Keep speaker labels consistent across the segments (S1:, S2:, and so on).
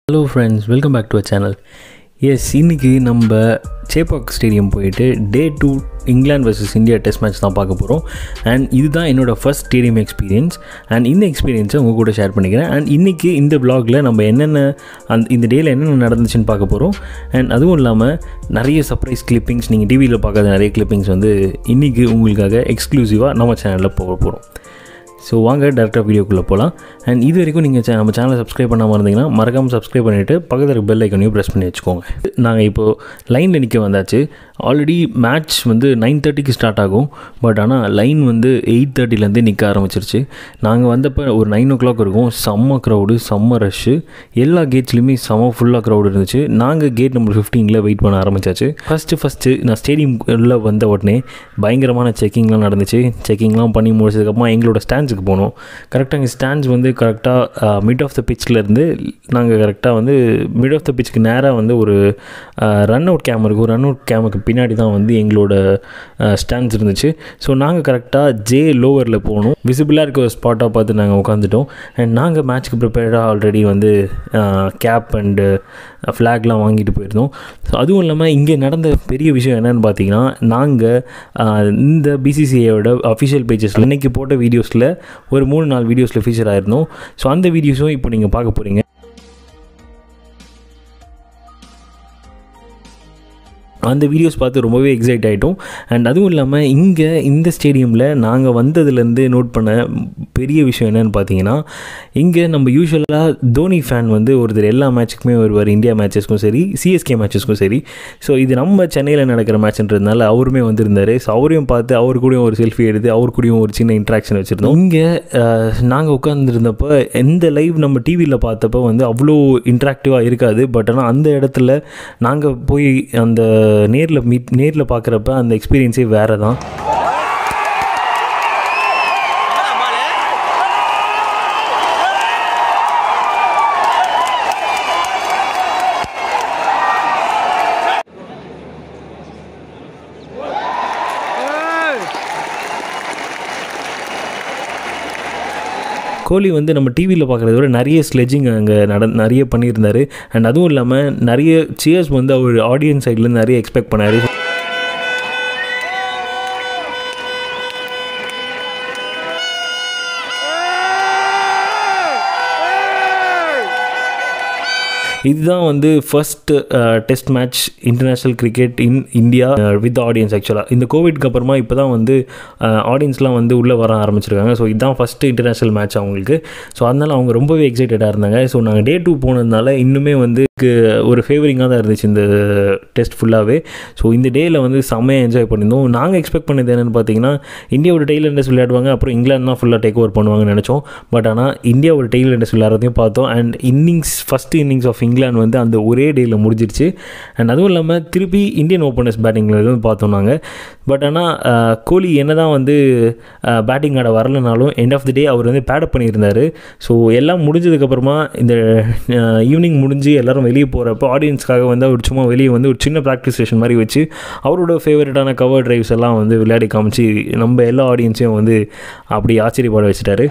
S1: Hello friends welcome back to a channel yes இன்றைக்கி நம்ம Chepauk stadium போயிட்டு day two England versus India test match தான் பார்க்க போகிறோம் அண்ட் இதுதான் என்னோடய ஃபர்ஸ்ட் ஸ்டேடியம் எக்ஸ்பீரியன்ஸ் அண்ட் இந்த எக்ஸ்பீரியன்ஸை உங்கள் கூட ஷேர் பண்ணிக்கிறேன் அண்ட் இன்றைக்கி இந்த vlogல நம்ம என்னென்ன அந்த இந்த டேயில் என்னென்ன நடந்துச்சுன்னு பார்க்க போகிறோம் அண்ட் அதுவும் இல்லாமல் நிறைய சர்ப்ரைஸ் கிளிப்பிங்ஸ் நீங்கள் டிவியில் பார்க்காத நிறைய கிளிப்பிங்ஸ் வந்து இன்றைக்கி உங்களுக்காக எக்ஸ்க்ளூசிவாக நம்ம சேனலில் போக போகிறோம் ஸோ வாங்க டேரெக்டாக வீடியோக்குள்ளே போகலாம் அண்ட் இது வரைக்கும் நீங்கள் சே- நம்ம சேனலை சப்ஸ்கிரைப் பண்ணாமல் இருந்தீங்கன்னா மறக்காமல் சப்ஸ்கிரைப் பண்ணிவிட்டு பக்கத்தில் இருக்க பெல் ஐக்கனையும் ப்ரெஸ் பண்ணி வச்சுக்கோங்க நாங்கள் இப்போது லைனில் நிற்க வந்தாச்சு ஆல்ரெடி மேட்ச் வந்து நைன் தேர்ட்டிக்கு ஸ்டார்ட் ஆகும் பட் ஆனால் லைன் வந்து எயிட் தேர்ட்டிலேருந்தே நிற்க ஆரம்பிச்சிருச்சு நாங்கள் வந்தப்போ ஒரு நைன் ஓ கிளாக் இருக்கும் செம்ம க்ரௌடு செம்ம ரஷ்ஷு எல்லா கேட்ஸ்லையுமே செம்ம ஃபுல்லாக க்ரௌடு இருந்துச்சு நாங்கள் கேட் நம்பர் ஃபிஃப்டீனில் வெயிட் பண்ண ஆரம்பிச்சாச்சு ஃபஸ்ட்டு ஃபஸ்ட்டு நான் ஸ்டேடியம் உள்ள வந்த உடனே பயங்கரமான செக்கிங்லாம் நடந்துச்சு செக்கிங்லாம் பண்ணி முடிச்சதுக்கப்புறமா எங்களோட ஸ்டாண்ட்ஸுக்கு போனோம் கரெக்டாக எங்கள் ஸ்டாண்ட்ஸ் வந்து கரெக்டாக மிட் ஆஃப் த இருந்து நாங்கள் கரெக்டாக வந்து மிட் ஆஃப் த பிச்சுக்கு நேராக வந்து ஒரு ரன் அவுட் கேம் இருக்கும் ரன் அவுட் கேமுக்கு பின்னாடி தான் வந்து எங்களோட ஸ்டாண்ட்ஸ் இருந்துச்சு ஸோ நாங்கள் கரெக்டாக ஜே லோவரில் போனோம் விசிபிளாக இருக்க ஒரு ஸ்பாட்டாக பார்த்து நாங்கள் உட்காந்துட்டோம் அண்ட் நாங்கள் மேட்ச்க்கு ப்ரிப்பேர்டாக ஆல்ரெடி வந்து கேப் அண்டு ஃப்ளாக்லாம் வாங்கிட்டு போயிருந்தோம் ஸோ அதுவும் இல்லாமல் இங்கே நடந்த பெரிய விஷயம் என்னன்னு பார்த்தீங்கன்னா நாங்கள் இந்த பிசிசிஐயோட அஃபிஷியல் பேஜஸில் இன்னைக்கு போட்ட வீடியோஸில் ஒரு மூணு நாலு வீடியோஸில் ஃபீச்சர் ஆயிருந்தோம் ஸோ அந்த வீடியோஸும் இப்போ நீங்கள் பார்க்க போகிறீங்க அந்த வீடியோஸ் பார்த்து ரொம்பவே எக்ஸைட் ஆகிட்டோம் அண்ட் அதுவும் இல்லாமல் இங்கே இந்த ஸ்டேடியமில் நாங்கள் வந்ததுலேருந்து நோட் பண்ண பெரிய விஷயம் என்னன்னு பார்த்தீங்கன்னா இங்கே நம்ம யூஸ்வலாக தோனி ஃபேன் வந்து ஒருத்தர் எல்லா மேட்ச்சுக்குமே வருவார் இந்தியா மேட்சஸ்க்கும் சரி சிஎஸ்கே மேட்சஸ்க்கும் சரி ஸோ இது நம்ம சென்னையில் நடக்கிற மேட்ச்ன்றதுனால அவருமே வந்திருந்தார் ஸோ அவரையும் பார்த்து அவர் கூடயும் ஒரு செல்ஃபி எடுத்து அவர் கூடயும் ஒரு சின்ன இன்ட்ராக்ஷன் வச்சுருந்தோம் இங்கே நாங்கள் உட்காந்துருந்தப்போ எந்த லைவ் நம்ம டிவியில் பார்த்தப்போ வந்து அவ்வளோ இன்ட்ராக்டிவாக இருக்காது பட் ஆனால் அந்த இடத்துல நாங்கள் போய் அந்த நேரில் மீட் நேரில் பார்க்குறப்ப அந்த எக்ஸ்பீரியன்ஸே வேறு தான் கோலி வந்து நம்ம டிவியில் பார்க்குறத விட நிறைய ஸ்லெட்ஜிங் அங்கே நட நிறைய பண்ணியிருந்தார் அண்ட் அதுவும் இல்லாமல் நிறைய சியர்ஸ் வந்து அவர் ஆடியன்ஸ் சைட்லேருந்து நிறைய எக்ஸ்பெக்ட் பண்ணார் இதுதான் வந்து first test match international cricket in India with audience ஆக்சுவலாக இந்த கோவிட்க்கு அப்புறமா இப்போ தான் வந்து ஆடியன்ஸ்லாம் வந்து உள்ளே வர ஆரம்பிச்சிருக்காங்க ஸோ இதுதான் ஃபஸ்ட்டு இன்டர்நேஷ்னல் மேட்ச் அவங்களுக்கு ஸோ அதனால் அவங்க ரொம்பவே எக்ஸைட்டடாக இருந்தாங்க ஸோ நாங்கள் டே டூ போனதுனால இன்னுமே வந்து க்கு ஒரு ஃபேவரிங்காக தான் இருந்துச்சு இந்த டெஸ்ட் ஃபுல்லாகவே ஸோ இந்த டேயில் வந்து செம்மையாக என்ஜாய் பண்ணியிருந்தோம் நாங்கள் எக்ஸ்பெக்ட் பண்ணது என்னென்னு பார்த்தீங்கன்னா இந்தியாவோட டெய்ல் டென்னிஸ் விளையாடுவாங்க அப்புறம் இங்கிலாந்து தான் ஃபுல்லாக டேக் ஓவர் பண்ணுவாங்கன்னு நினச்சோம் பட் ஆனால் இந்தியாவோட டெய்ல் டென்னிஸ் விளையாடுறதையும் பார்த்தோம் and innings first innings of England வந்து அந்த ஒரே டேயில் முடிஞ்சிருச்சு அண்ட் அதுவும் இல்லாமல் திருப்பி இந்தியன் ஓப்பனர்ஸ் பேட்டிங்கில் இருந்து பார்த்தோம் நாங்கள் பட் ஆனால் கோலி என்ன தான் வந்து பேட்டிங் ஆட வரலனாலும் எண்ட் ஆஃப் தி டே அவர் வந்து பேடப் பண்ணியிருந்தார் ஸோ எல்லாம் முடிஞ்சதுக்கப்புறமா இந்த ஈவினிங் முடிஞ்சு எல்லாரும் வெளியே போகிறப்போ ஆடியன்ஸ்க்காக வந்து அவர் சும்மா வெளியே வந்து ஒரு சின்ன ப்ராக்டிஸ் செஷன் மாதிரி வச்சு அவரோட ஃபேவரட்டான கவர் டிரைவ்ஸ் எல்லாம் வந்து விளையாடி காமிச்சு நம்ம எல்லா ஆடியன்ஸையும் வந்து அப்படி ஆச்சரியப்பட வச்சுட்டாரு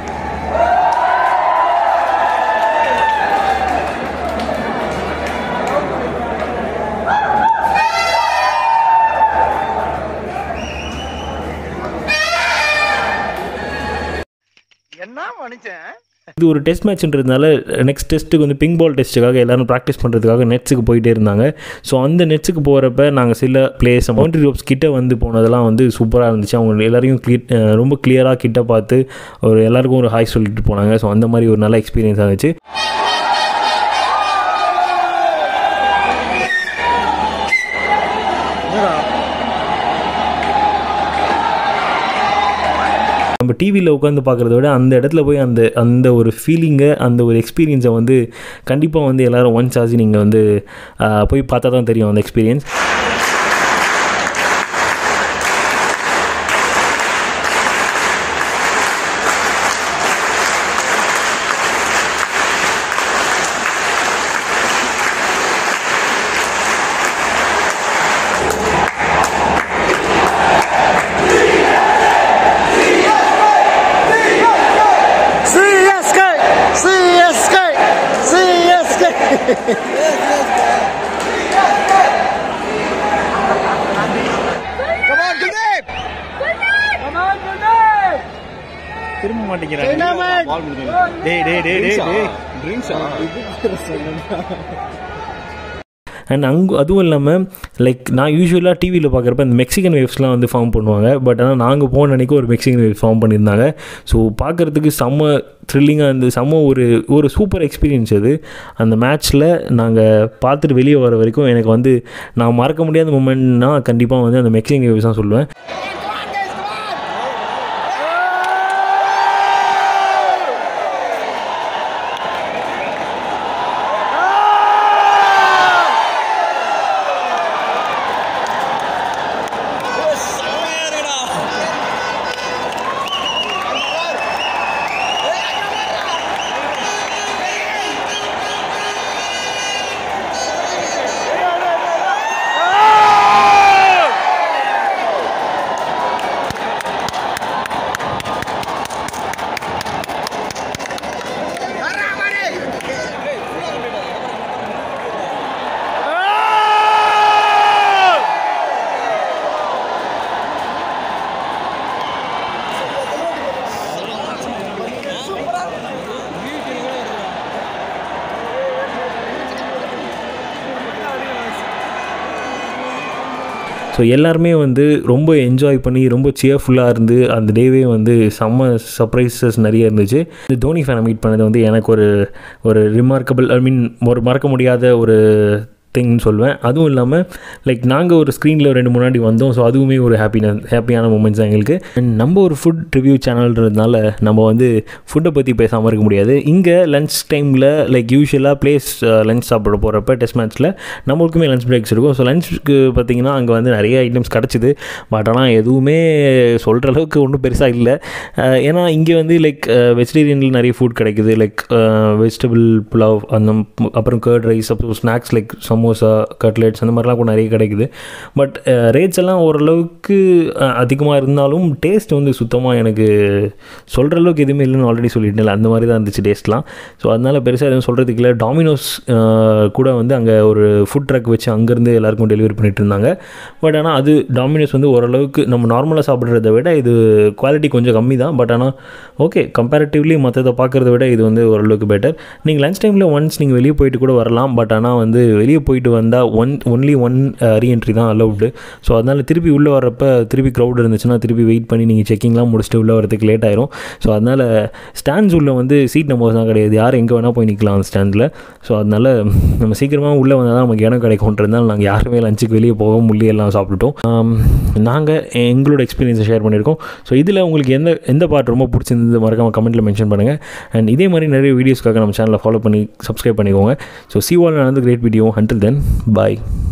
S2: என்ன மனுஷன்
S1: இது ஒரு டெஸ்ட் மேட்ச்ன்றதுனால நெக்ஸ்ட் டெஸ்ட்டுக்கு வந்து பிங் பால் டெஸ்ட்டுக்காக எல்லாரும் ப்ராக்டிஸ் பண்ணுறதுக்காக நெட்ஸுக்கு போயிட்டே இருந்தாங்க ஸோ அந்த நெட்ஸுக்கு போகிறப்ப நாங்கள் சில பிளேஸ் பவுண்டரி ரோப்ஸ் கிட்ட வந்து போனதெல்லாம் வந்து சூப்பராக இருந்துச்சு அவங்க எல்லாரையும் க்ளீ ரொம்ப கிளியராக கிட்ட பார்த்து ஒரு எல்லாருக்கும் ஒரு ஹாய் சொல்லிட்டு போனாங்க ஸோ அந்த மாதிரி ஒரு நல்ல எக்ஸ்பீரியன்ஸ் இருந்துச்சு நம்ம டிவியில் உட்காந்து பார்க்குறத விட அந்த இடத்துல போய் அந்த அந்த ஒரு ஃபீலிங்கை அந்த ஒரு எக்ஸ்பீரியன்ஸை வந்து கண்டிப்பாக வந்து எல்லோரும் ஒன்ஸ் ஆச்சு நீங்கள் வந்து ஆஹ், போய் பார்த்தா தான் தெரியும் அந்த எக்ஸ்பீரியன்ஸ்
S2: CSK! CSK! CSK! டேய் டேய் டேய் டேய் டேய்
S1: அண்ட் அங்கே அதுவும் இல்லாமல் லைக் நான் யூஸ்வலாக டிவியில் பார்க்குறப்ப இந்த மெக்சிகன் வேவ்ஸ்லாம் வந்து ஃபார்ம் பண்ணுவாங்க பட் ஆனால் நாங்கள் போன அன்றைக்கி ஒரு மெக்சிகன் வேவ்ஸ் ஃபார்ம் பண்ணியிருந்தாங்க ஸோ பார்க்குறதுக்கு செம்ம த்ரில்லிங்காக இருந்து செம்ம ஒரு ஒரு சூப்பர் எக்ஸ்பீரியன்ஸ் அது அந்த மேட்ச்சில் நாங்கள் பார்த்துட்டு வெளியே வர வரைக்கும் எனக்கு வந்து நான் மறக்க முடியாத மூமெண்ட்னா கண்டிப்பாக வந்து அந்த மெக்சிகன் வேவ்ஸ் தான் சொல்லுவேன் ஸோ எல்லாருமே வந்து ரொம்ப என்ஜாய் பண்ணி ரொம்ப சியர்ஃபுல்லாக இருந்து அந்த டேவே வந்து செம்ம சர்ப்ரைசஸ் நிறைய இருந்துச்சு இந்த தோனி ஃபேனை மீட் பண்ணது வந்து எனக்கு ஒரு ஒரு ரிமார்க்கபிள் ஐ மீன் ஒரு மறக்க முடியாத ஒரு திங்னு சொல்லுவேன் அதுவும் இல்லாமல் லைக் நாங்கள் ஒரு ஸ்க்ரீனில் ரெண்டு முன்னாடி வந்தோம் ஸோ அதுவுமே ஒரு ஹாப்பினஸ் ஹாப்பியான மூமெண்ட்ஸ் தான் எங்களுக்கு அண்ட் நம்ம ஒரு ஃபுட் ரிவ்யூ சேனல்ன்றதுனால நம்ம வந்து ஃபுட்டை பற்றி பேசாமல் இருக்க முடியாது இங்கே லன்ச் டைமில் லைக் யூஸ்வலாக பிளேஸ் லஞ்ச் சாப்பிட போகிறப்ப டெஸ்ட் மேட்ச்சில் நம்மளுக்குமே லஞ்ச் பிரேக்ஸ் இருக்கும் ஸோ லஞ்சுக்கு பார்த்தீங்கன்னா அங்கே வந்து நிறைய ஐட்டம்ஸ் கிடச்சிது பட் ஆனால் எதுவுமே சொல்கிற அளவுக்கு ஒன்றும் பெருசாக இல்லை அஹ் ஏன்னா இங்கே வந்து லைக் வெஜிடேரியனில் நிறைய ஃபுட் கிடைக்குது லைக் வெஜிடபிள் புலாவ் அந்த ம், அப்புறம் கர்ட் ரைஸ் அப்புறம் ஸ்நாக்ஸ் லைக் சமோசா கட்லெட்ஸ் அந்த மாதிரிலாம் கூட நிறைய கிடைக்குது பட் ரேட்ஸ் எல்லாம் ஓரளவுக்கு அதிகமாக இருந்தாலும் டேஸ்ட் வந்து சுத்தமாக எனக்கு சொல்கிற அளவுக்கு எதுவுமே இல்லைன்னு ஆல்ரெடி சொல்லிட்டேன் அந்த மாதிரி தான் இருந்துச்சு டேஸ்ட்லாம் ஸோ அதனால் பெருசாக எதுவும் சொல்கிறதுக்கு இல்லை டாமினோஸ் கூட வந்து அங்கே ஒரு ஃபுட் ட்ரக் வச்சு அங்கேருந்து எல்லாருக்கும் டெலிவரி பண்ணிட்டு இருந்தாங்க பட் ஆனால் அது டாமினோஸ் வந்து ஓரளவுக்கு நம்ம நார்மலாக சாப்பிட்றத விட இது குவாலிட்டி கொஞ்சம் கம்மி தான் பட் ஆனால் ஓகே கம்பேரிட்டிவ்லி மற்றதை பார்க்குறத விட இது வந்து ஓரளவுக்கு பெட்டர் நீங்கள் லஞ்ச் டைமில் ஒன்ஸ் நீங்கள் வெளியே போயிட்டு கூட வரலாம் பட் ஆனால் வந்து வெளியே போயிட்டு வந்தால் ஒன் ஒன்லி ஒன் ரீஎன்ட்ரி தான் அலௌடு ஸோ அதனால் திருப்பி உள்ளே வரப்ப திருப்பி க்ரௌட் இருந்துச்சுன்னா திருப்பி வெயிட் பண்ணி நீங்கள் செக்கிங்லாம் முடிச்சுட்டு உள்ளே வரதுக்கு லேட் ஆயிரும் ஸோ அதனால் ஸ்டாண்ட்ஸ் உள்ள வந்து சீட் நம்பர்ஸ் தான் கிடையாது யார் எங்கே வேணால் போய் நிற்கலாம் அந்த ஸ்டாண்டில் ஸோ அதனால் நம்ம சீக்கிரமாக உள்ளே வந்தால் தான் நமக்கு இடம் கிடைக்கும்ன்றதுனால நாங்கள் யாருமே லஞ்சுக்கு வெளியே போக முடியல எல்லாம் சாப்பிட்டுட்டோம் நாங்கள் எங்களோட எக்ஸ்பீரியன்ஸை ஷேர் பண்ணியிருக்கோம் ஸோ இதில் உங்களுக்கு எந்த எந்த பார்ட் ரொம்ப பிடிச்சிருந்தது மறக்காமல் கமெண்ட்டில் மென்ஷன் பண்ணுங்கள் அண்ட் இதே மாதிரி நிறைய வீடியோஸ்க்காக நம்ம சேனலை ஃபாலோ பண்ணி சப்ஸ்கிரைப் பண்ணிக்கோங்க ஸோ சி வால் another great video until then bye